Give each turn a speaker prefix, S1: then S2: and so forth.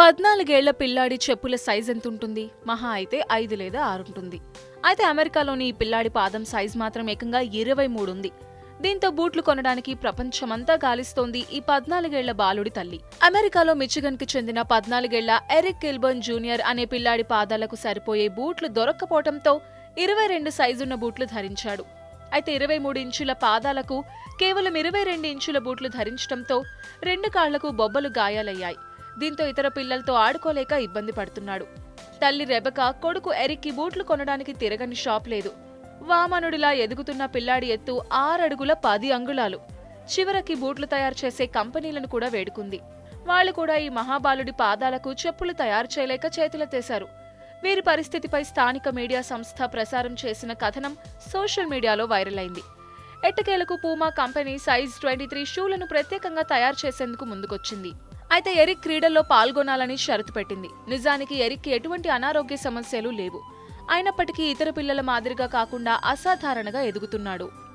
S1: పద్నాలుగేళ్ల పిల్లాడి చెప్పుల సైజ్ ఎంత ఉంటుంది మహా అయితే ఐదు లేదా ఆరు ఉంటుంది అయితే అమెరికాలోని ఈ పిల్లాడి పాదం సైజ్ మాత్రం ఏకంగా ఇరవై మూడు ఉంది దీంతో బూట్లు కొనడానికి ప్రపంచమంతా గాలిస్తోంది ఈ పద్నాలుగేళ్ల బాలుడి తల్లి అమెరికాలో మిచిగన్ కి చెందిన పద్నాలుగేళ్ల ఎరిక్ కిల్బర్న్ జూనియర్ అనే పిల్లాడి పాదాలకు సరిపోయే బూట్లు దొరక్కపోవడంతో ఇరవై రెండు సైజున్న బూట్లు ధరించాడు అయితే ఇరవై మూడు ఇంచుల పాదాలకు కేవలం ఇరవై రెండు ఇంచుల బూట్లు ధరించడంతో రెండు కాళ్లకు బొబ్బలు గాయాలయ్యాయి దీంతో ఇతర పిల్లలతో ఆడుకోలేక ఇబ్బంది పడుతున్నాడు తల్లి రెబక కొడుకు ఎరిక్కి బూట్లు కొనడానికి తిరగని షాప్ లేదు వామనుడిలా ఎదుగుతున్న పిల్లాడి ఎత్తు ఆరడుగుల పది అంగుళాలు చివరికి బూట్లు తయారు చేసే కంపెనీలను కూడా వేడుకుంది వాళ్ళు కూడా ఈ మహాబాలుడి పాదాలకు చెప్పులు తయారు చేయలేక చేతులెత్తేశారు వీరి పరిస్థితిపై స్థానిక మీడియా సంస్థ ప్రసారం చేసిన కథనం సోషల్ మీడియాలో వైరల్ అయింది ఎట్టకేలకు Puma company size twenty three షూలను ప్రత్యేకంగా తయారు చేసేందుకు ముందుకొచ్చింది అయితే ఎరిక్ క్రీడల్లో పాల్గొనాలని షరతు పెట్టింది నిజానికి ఎరిక్కి ఎటువంటి అనారోగ్య సమస్యలు లేవు అయినప్పటికీ ఇతర పిల్లల మాదిరిగా కాకుండా అసాధారణగా ఎదుగుతున్నాడు